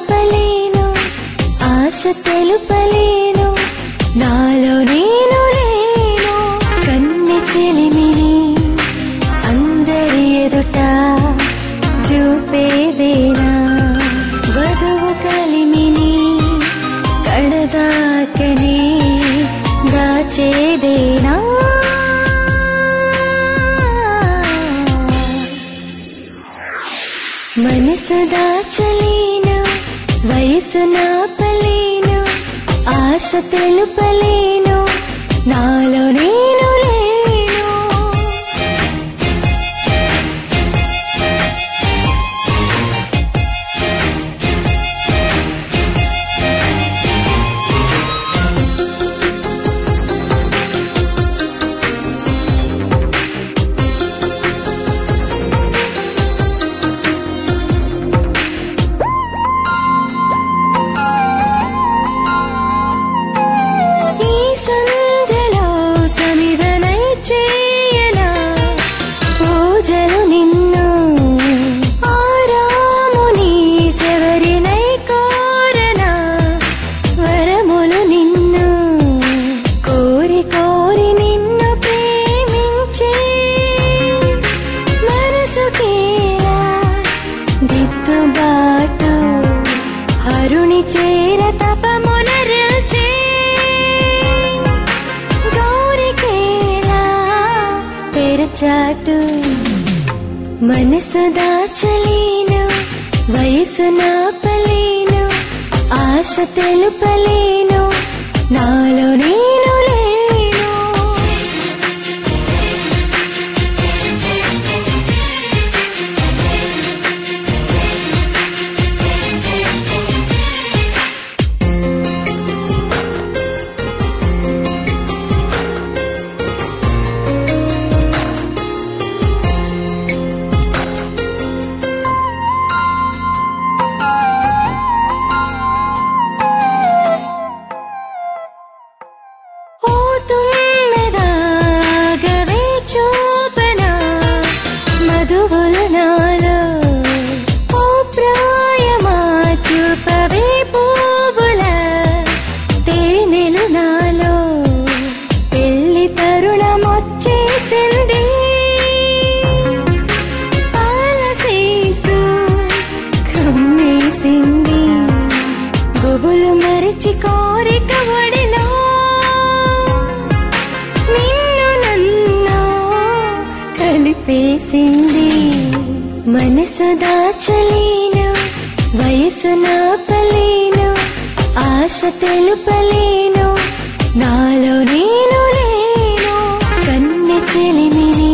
నాపలేను ఆశ తెలుపలేను నాలో నేను లేను కన్నె చెలిమిని అందరి ఎదుట చూపేదేనా వధువు కలిమిని కడదాకనే దాచేదేనా మనసు దాచలేను వయసు నాపలేను ఆశ తెలుపలేను నాలో నేను లేను ఈ సంధ్యలో సమిధనై చేయనా పూజలు నిన్ను ఆరాముని శవరినై కోరనా వరములు నిన్ను కోరి కోరి నిన్ను ప్రేమించే మనసుకేలా దిద్దుబాటు హరుని చేర తపమునరిల్చే గౌరికేలా తెరచాటు మనసు దాచలేను వయసు నాపలేను ఆశ తెలుపలేను నాలో నేను లేను ఓ తుమ్మెదాగవే చూపనా మధువులు నాలో ఓ ప్రాయమా చూపవే పువ్వుల తేనెలు నాలో పెళ్లి తరుణమొచ్చేసింది పాలసీకు కమ్మేసింది గుబులు మరిచి కోరిక ఒడిలో నిన్ను నన్ను కలిపేసింది మనసు దాచలేను వయసు నాపలేను ఆశ తెలుపలేను నాలో నేను లేను కన్నె చెలిమిని